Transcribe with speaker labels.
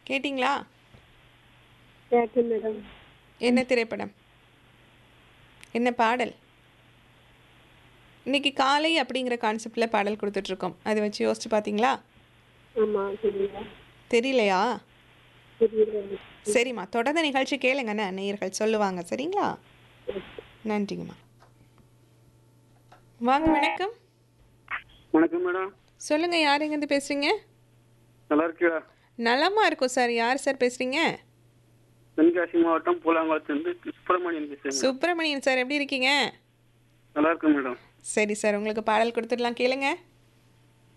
Speaker 1: கேட்டிங்களா
Speaker 2: கேட்டேன் மேடம்
Speaker 1: என்ன திரைப்படம் என்ன பாடல் இன்னைக்கு காலை அப்படிங்கிற கான்செப்டில் பாடல் கொடுத்துட்ருக்கோம் அதை வச்சு யோசிச்சு பார்த்தீங்களா
Speaker 2: ஆமாம் தெரியல
Speaker 1: தெரியலையா
Speaker 2: தெரியல
Speaker 1: சரிம்மா தொடர்ந்து நிகழ்ச்சி கேளுங்கண்ணே நேயர்கள் சொல்லுவாங்க சரிங்களா நன்றிங்கம்மா வாங்க வணக்கம்
Speaker 3: வணக்கம் மேடம்
Speaker 1: சொல்லுங்கள் யார் எங்கேருந்து பேசுகிறீங்க
Speaker 3: நல்லா இருக்கியா
Speaker 1: நலமா இருக்கும் சார் யார் சார் பேசுகிறீங்க
Speaker 3: தென்காசி மாவட்டம் பூலாங்குளத்துலேருந்து சுப்பிரமணியன் பேசுறேன்
Speaker 1: சுப்பிரமணியன் சார் எப்படி இருக்கீங்க
Speaker 3: நல்லா இருக்கேன் மேடம்
Speaker 1: சரி சார் உங்களுக்கு பாடல் கொடுத்துடலாம் கேளுங்க